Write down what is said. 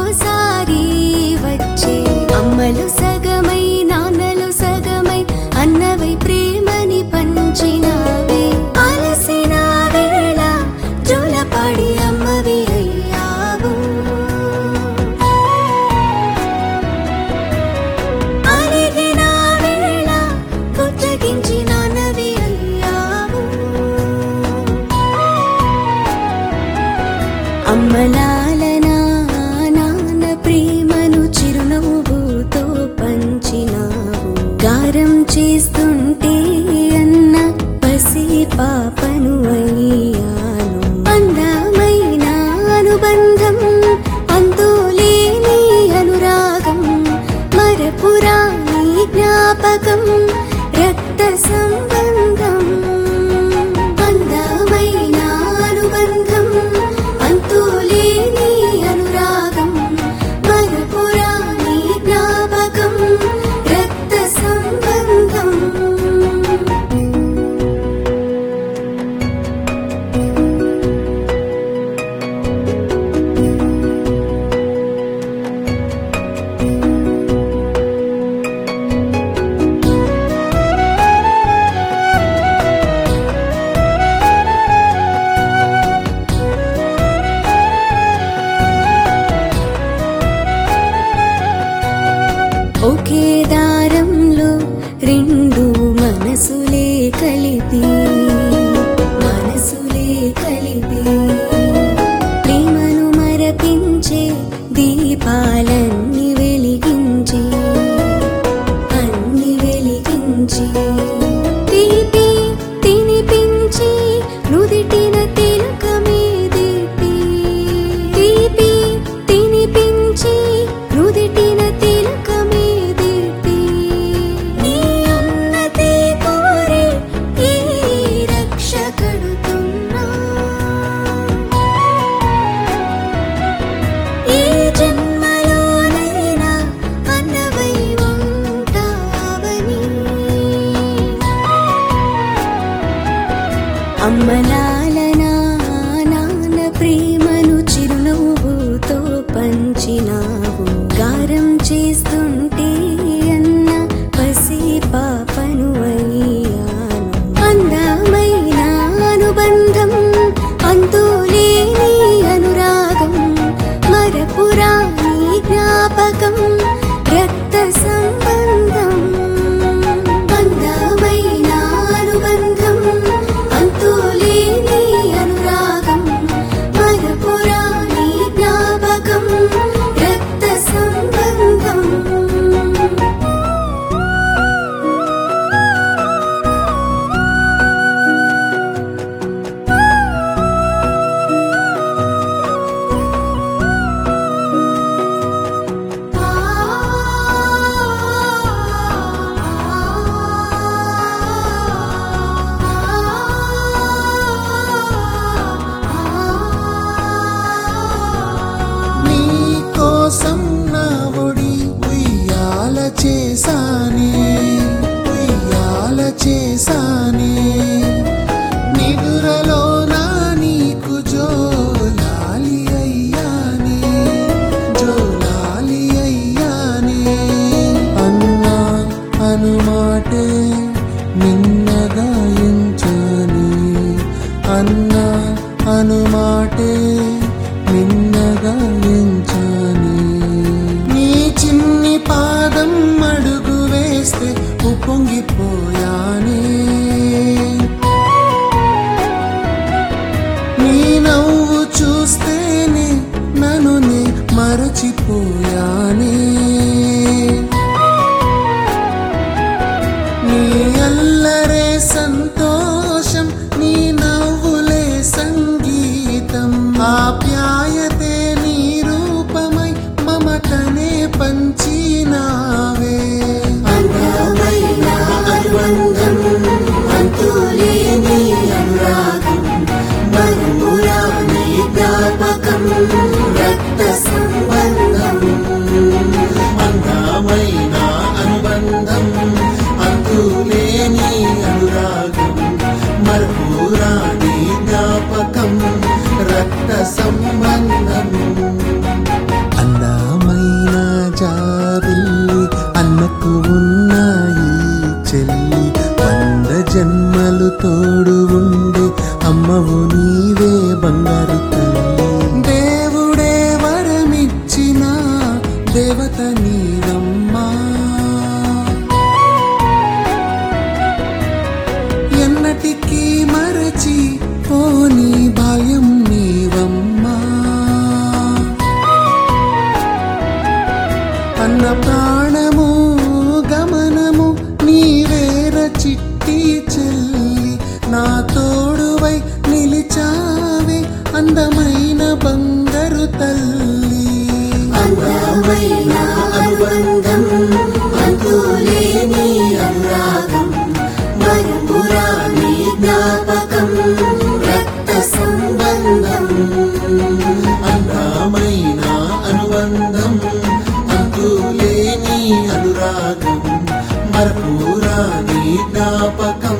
ఓసారి వచ్చే అమ్మలు సగమై నాన్నలు సగమై అన్నవై ప్రేమని పంచినావే అలసిన వేళ జోలపాడి అమ్మవి అయ్యావు అలిగిన వేళ పుచ్చగించి నాన్నవి అయ్యావు అమ్మలాలనా నాన్న ప్రేమను చిరునవ్వుతో పంచినావు గారం చేస్తుంటే అన్న పసి పాపను అయ్యాను అందమైన అనుబంధం అంతులేని అనురాగం మరపురాని జ్ఞాపకం రక్త సంబంధం అందమైన అనుబంధం అంతులేని అనురాగం మరపురాని జ్ఞాపకం రక్త సంబంధం ఒకే దారంలో రెండు మనసులే కలిపి మనసులే కలిపి ప్రేమను మరపించే దీపాలన్నీ వెలిగించి అన్ని వెలిగించి తీపి తినిపించి నుదిటిన తిలకమే దీపి తీపి తినిపించి నుదిటిన తిలకమే దీపి నీ ఉన్నతి కోరి ఈ రక్ష కడుతున్నా ఈ జన్మలోనైనా అన్నవై ఉంటావని అమ్మలాలనా నాన్న ప్రేమను చిరునవ్వుతో పంచినావు గారం చేస్తుంటే అన్న పసి పాపను అయ్యాను అందమైన అనుబంధం అంతులేని అనురాగం మరపురాని జ్ఞాపకం రక్త సంబంధం అందమైన అనుబంధం అంతులేని అనురాగం మరపురాని జ్ఞాపకం రక్త సంబంధం నీ కోసం నా ఒడి ఉయ్యాల చేసానే ఉయ్యాల చేసానే నిదురలో నా నీకు జోలాలి అయ్యానే జోలాలి అయ్యానే అన్నా అనుమాటే నిన్నగా ఎంచానే అన్నా అనుమాటే నిన్నగా ఎంచానే నీ చిన్ని పాదం అడుగు వేస్తే ఉప్పొంగిపోయానే నీ నవ్వు చూస్తేనే నన్ను నే మరచిపోయానే నీ అల్లరే సంతోషం నీ నవ్వులే సంగీతం ఆప్యాయతే నీ రూపమై మమతనే పంచినావే అందమైన అనుబంధం అంతులేని అనురాగం మరుపురాని జ్ఞాపకం రక్త సంబంధం అందమైన అనుబంధం అంతులేని అనురాగం మరపురాని జ్ఞాపకం రక్త సంబంధం అందమైన దేవత నీవమ్మా ఎన్నటికీ మరచి పోని బాల్యం నీవమ్మా అన్న ప్రాణము గమనము నీవేర చిట్టి చెల్లి నా తోడువై నిలిచావే అందమైన బంగారు తల్లి అందమైన అనుబంధం అంతులేని అనురాగం మరుపురాని జ్ఞాపకం రక్త సంబంధం అందమైన అనుబంధం అంతులేని అనురాగం మరపురాని జ్ఞాపకం